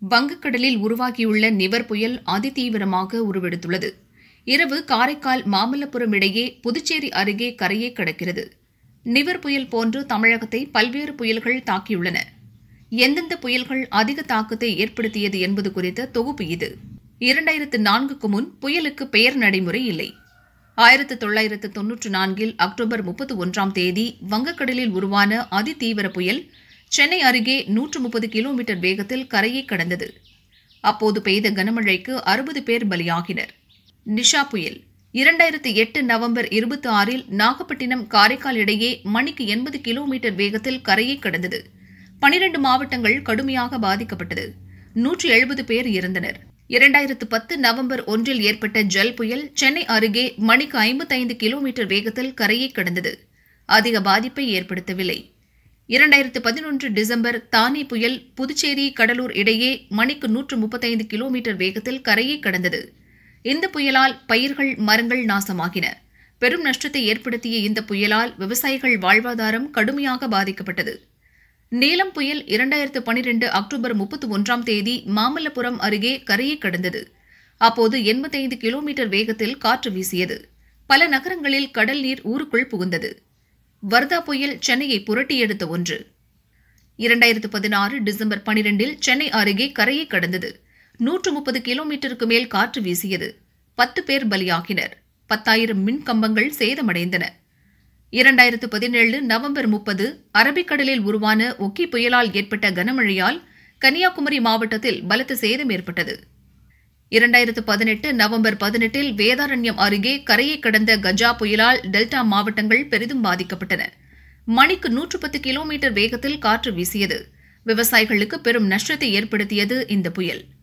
வங்கக்கடலில் உருவாகியுள்ள நிவர் புயல் அதிதீவிரமாக உருவெடுத்துள்ளது இரவு காரைக்கால் மாமல்லபுரம் இடையே புதுச்சேரி அருகே கரையை கடக்கிறது நிவர் புயல் போன்று தமிழகத்தை பல்வேறு புயல்கள் தாக்கியுள்ளன எந்தெந்த புயல்கள் அதிக தாக்கத்தை ஏற்படுத்தியது என்பது குறித்த தொகுப்பு இது இரண்டாயிரத்து நான்குக்கு முன் புயலுக்கு பெயர் நடைமுறை இல்லை ஆயிரத்து தொள்ளாயிரத்து தொன்னூற்று நான்கில் அக்டோபர் முப்பத்தி ஒன்றாம் தேதி வங்கக்கடலில் உருவான அதிதீவிர புயல் சென்னை அருகே நூற்று முப்பது கிலோமீட்டர் வேகத்தில் கரையை கடந்தது அப்போது பெய்த கனமழைக்கு அறுபது பேர் பலியாகினர் நிஷா புயல் இரண்டாயிரத்து எட்டு நவம்பர் இருபத்தி ஆறில் நாகப்பட்டினம் காரைக்கால் இடையே மணிக்கு எண்பது கிலோமீட்டர் வேகத்தில் கரையை கடந்தது பனிரண்டு மாவட்டங்கள் கடுமையாக பாதிக்கப்பட்டது நூற்று எழுபது பேர் இறந்தனர் இரண்டாயிரத்து பத்து நவம்பர் ஒன்றில் ஏற்பட்ட ஜல் புயல் சென்னை அருகே மணிக்கு ஐம்பத்தைந்து கிலோமீட்டர் வேகத்தில் கரையை கடந்தது அதிக பாதிப்பை ஏற்படுத்தவில்லை இரண்டாயிரத்து பதினொன்று டிசம்பர் தானே புயல் புதுச்சேரி கடலூர் இடையே மணிக்கு நூற்று முப்பத்தைந்து கிலோமீட்டர் வேகத்தில் கரையை கடந்தது இந்த புயலால் பயிர்கள் மரங்கள் நாசமாகின பெரும் நஷ்டத்தை ஏற்படுத்திய இந்த புயலால் விவசாயிகள் வாழ்வாதாரம் கடுமையாக பாதிக்கப்பட்டது நீலம் புயல் இரண்டாயிரத்து பனிரெண்டு அக்டோபர் முப்பத்தி ஒன்றாம் தேதி மாமல்லபுரம் அருகே கரையை கடந்தது அப்போது எண்பத்தைந்து கிலோமீட்டர் வேகத்தில் காற்று வீசியது பல நகரங்களில் கடல் நீர் ஊருக்குள் புகுந்தது வர்தா புயல் சென்னையை புரட்டி எடுத்த ஒன்று இரண்டாயிரத்து பதினாறு டிசம்பர் பனிரெண்டில் சென்னை அருகே கரையை கடந்தது நூற்று முப்பது கிலோமீட்டருக்கு மேல் காற்று வீசியது பத்து பேர் பலியாகினர் பத்தாயிரம் மின் கம்பங்கள் சேதமடைந்தன இரண்டாயிரத்து பதினேழு நவம்பர் முப்பது அரபிக்கடலில் உருவான ஒக்கி புயலால் ஏற்பட்ட கனமழையால் கன்னியாகுமரி மாவட்டத்தில் பலத்த சேதம் ஏற்பட்டது இரண்டாயிரத்து பதினெட்டு நவம்பர் பதினெட்டில் வேதாரண்யம் அருகே கரையை கடந்த கஜா புயலால் டெல்டா மாவட்டங்கள் பெரிதும் பாதிக்கப்பட்டன மணிக்கு நூற்று பத்து கிலோமீட்டர் வேகத்தில் காற்று வீசியது விவசாயிகளுக்கு பெரும் நஷ்டத்தை ஏற்படுத்தியது இந்த புயல்